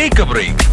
take a break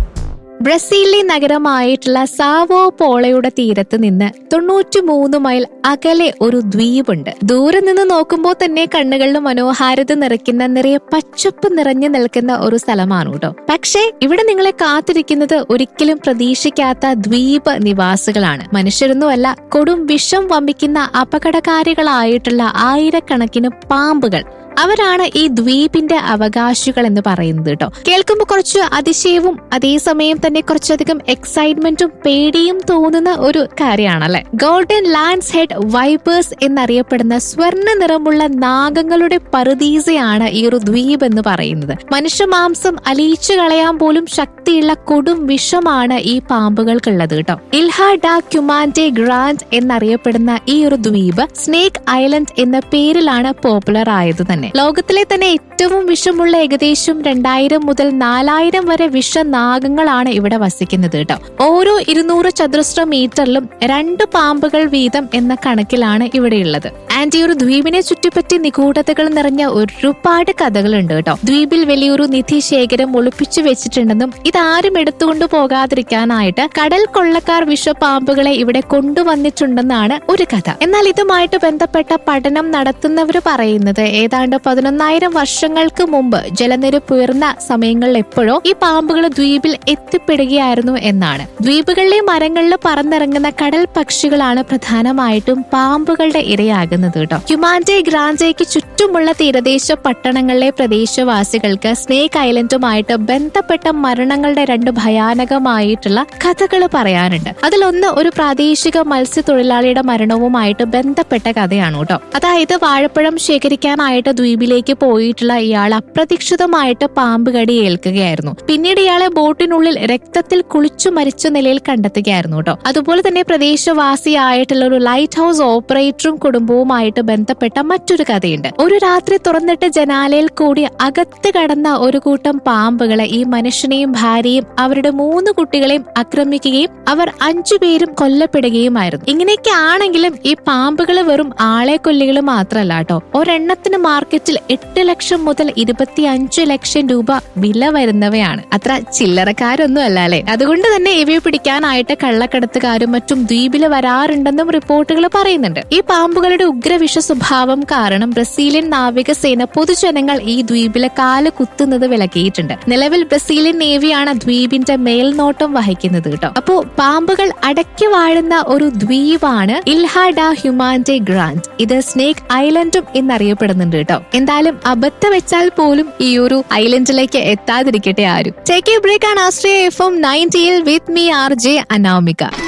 ബ്രസീലിലെ നഗരമായിട്ടുള്ള Sao പോളയുടെ തീരത്ത് നിന്ന് തൊണ്ണൂറ്റി മൂന്ന് മൈൽ അകലെ ഒരു ദ്വീപുണ്ട് ദൂരെ നിന്ന് നോക്കുമ്പോൾ തന്നെ കണ്ണുകളിൽ മനോഹാരിത നിറയ്ക്കുന്ന നിറയെ പച്ചപ്പ് നിറഞ്ഞു നിൽക്കുന്ന ഒരു സ്ഥലമാണ് കേട്ടോ പക്ഷേ ഇവിടെ നിങ്ങളെ കാത്തിരിക്കുന്നത് ഒരിക്കലും പ്രതീക്ഷിക്കാത്ത ദ്വീപ് നിവാസികളാണ് മനുഷ്യരൊന്നുമല്ല കൊടും വിഷം വമിക്കുന്ന അപകടകാരികളായിട്ടുള്ള ആയിരക്കണക്കിന് പാമ്പുകൾ അവരാണ് ഈ ദ്വീപിന്റെ അവകാശികൾ എന്ന് പറയുന്നത് കേട്ടോ കേൾക്കുമ്പോൾ കുറച്ച് അതിശയവും അതേസമയം തന്നെ കുറച്ചധികം എക്സൈറ്റ്മെന്റും പേടിയും തോന്നുന്ന ഒരു കാര്യമാണല്ലേ ഗോൾഡൻ ലാൻഡ്സ് ഹെഡ് വൈപ്പേഴ്സ് എന്നറിയപ്പെടുന്ന സ്വർണ്ണ നിറമുള്ള നാഗങ്ങളുടെ പറുദീസയാണ് ഈ ഒരു ദ്വീപ് എന്ന് പറയുന്നത് മനുഷ്യമാംസം അലിയിച്ചു കളയാൻ പോലും ശക്തിയുള്ള കൊടും വിഷമാണ് ഈ പാമ്പുകൾക്കുള്ളത് കേട്ടോ ഇൽഹ ഡ ക്യുമാൻഡെ ഗ്രാൻഡ് എന്നറിയപ്പെടുന്ന ഈ ഒരു ദ്വീപ് സ്നേക്ക് ഐലൻഡ് എന്ന പേരിലാണ് പോപ്പുലർ ആയത് തന്നെ ലോകത്തിലെ തന്നെ ഏറ്റവും വിഷമുള്ള ഏകദേശം രണ്ടായിരം മുതൽ നാലായിരം വരെ വിഷനാഗങ്ങളാണ് ഇവിടെ വസിക്കുന്നത് കേട്ടോ ഓരോ ഇരുന്നൂറ് ചതുരശ്ര മീറ്ററിലും രണ്ട് പാമ്പുകൾ വീതം എന്ന കണക്കിലാണ് ഇവിടെയുള്ളത് ആൻഡ് ഈ ഒരു ദ്വീപിനെ ചുറ്റിപ്പറ്റി നിഗൂഢതകൾ നിറഞ്ഞ ഒരുപാട് കഥകളുണ്ട് കേട്ടോ ദ്വീപിൽ വലിയൊരു നിധി ശേഖരം ഒളിപ്പിച്ചു വെച്ചിട്ടുണ്ടെന്നും ഇതാരും എടുത്തുകൊണ്ട് പോകാതിരിക്കാനായിട്ട് കടൽ കൊള്ളക്കാർ വിഷപ്പാമ്പുകളെ ഇവിടെ കൊണ്ടുവന്നിട്ടുണ്ടെന്നാണ് ഒരു കഥ എന്നാൽ ഇതുമായിട്ട് ബന്ധപ്പെട്ട പഠനം നടത്തുന്നവർ പറയുന്നത് ഏതാണ്ട് പതിനൊന്നായിരം വർഷങ്ങൾക്ക് മുമ്പ് ജലനിരപ്പ് ഉയർന്ന സമയങ്ങളിൽ എപ്പോഴോ ഈ പാമ്പുകൾ ദ്വീപിൽ എത്തിപ്പെടുകയായിരുന്നു എന്നാണ് ദ്വീപുകളിലെ മരങ്ങളിൽ പറന്നിറങ്ങുന്ന കടൽ പക്ഷികളാണ് പ്രധാനമായിട്ടും പാമ്പുകളുടെ ഇരയാകുന്നത് കേട്ടോ ക്യുമാൻഡെ ഗ്രാൻഡേക്ക് ചുറ്റുമുള്ള തീരദേശ പട്ടണങ്ങളിലെ പ്രദേശവാസികൾക്ക് സ്നേക്ക് ഐലൻഡുമായിട്ട് ബന്ധപ്പെട്ട മരണങ്ങളുടെ രണ്ട് ഭയാനകമായിട്ടുള്ള കഥകൾ പറയാനുണ്ട് അതിലൊന്ന് ഒരു പ്രാദേശിക മത്സ്യത്തൊഴിലാളിയുടെ മരണവുമായിട്ട് ബന്ധപ്പെട്ട കഥയാണ് കേട്ടോ അതായത് വാഴപ്പഴം ശേഖരിക്കാനായിട്ട് ദ്വീപിലേക്ക് പോയിട്ടുള്ള ഇയാൾ അപ്രതീക്ഷിതമായിട്ട് പാമ്പ് കടി ഏൽക്കുകയായിരുന്നു പിന്നീട് ഇയാളെ ബോട്ടിനുള്ളിൽ രക്തത്തിൽ കുളിച്ചു മരിച്ച നിലയിൽ കണ്ടെത്തുകയായിരുന്നു കേട്ടോ അതുപോലെ തന്നെ പ്രദേശവാസിയായിട്ടുള്ള ഒരു ലൈറ്റ് ഹൗസ് ഓപ്പറേറ്ററും കുടുംബവുമായിട്ട് ബന്ധപ്പെട്ട മറ്റൊരു കഥയുണ്ട് ഒരു രാത്രി തുറന്നിട്ട് ജനാലയിൽ കൂടി അകത്ത് കടന്ന ഒരു കൂട്ടം പാമ്പുകളെ ഈ മനുഷ്യനെയും ഭാര്യയും അവരുടെ മൂന്ന് കുട്ടികളെയും ആക്രമിക്കുകയും അവർ അഞ്ചുപേരും കൊല്ലപ്പെടുകയുമായിരുന്നു ഇങ്ങനെയൊക്കെ ആണെങ്കിലും ഈ പാമ്പുകൾ വെറും ആളെ കൊല്ലികൾ മാത്രമല്ല കേട്ടോ ഒരെണ്ണത്തിന് മാർക്കറ്റിൽ എട്ട് ലക്ഷം മുതൽ ഇരുപത്തി അഞ്ച് ലക്ഷം രൂപ വില വരുന്നവയാണ് അത്ര ചില്ലറക്കാരൊന്നും അല്ല അല്ലെ അതുകൊണ്ട് തന്നെ ഇവയെ പിടിക്കാനായിട്ട് കള്ളക്കടത്തുകാരും മറ്റും ദ്വീപിൽ വരാറുണ്ടെന്നും റിപ്പോർട്ടുകൾ പറയുന്നുണ്ട് ഈ പാമ്പുകളുടെ ഉഗ്രവിഷ സ്വഭാവം കാരണം ബ്രസീലിയൻ നാവികസേന പൊതുജനങ്ങൾ ഈ ദ്വീപിലെ കാല് കുത്തുന്നത് വിലക്കിയിട്ടുണ്ട് നിലവിൽ ബ്രസീലിയൻ നേവിയാണ് ദ്വീപിന്റെ മേൽനോട്ടം വഹിക്കുന്നത് കേട്ടോ അപ്പോ പാമ്പുകൾ അടക്കി വാഴുന്ന ഒരു ദ്വീപാണ് ഇൽഹാഡ ഹ്യൂമാൻഡെ ഗ്രാൻഡ് ഇത് സ്നേക്ക് ഐലൻഡും എന്നറിയപ്പെടുന്നുണ്ട് കേട്ടോ എന്തായാലും അബദ്ധം വെച്ചാൽ പോലും ഈ ഒരു ഐലൻഡിലേക്ക് എത്താതിരിക്കട്ടെ ആരും ടേക്ക് എ ബ്രേക്ക് ആണ് ആസ്ട്രിയ എഫ് എം നയൻറ്റിയിൽ with me R J Anamika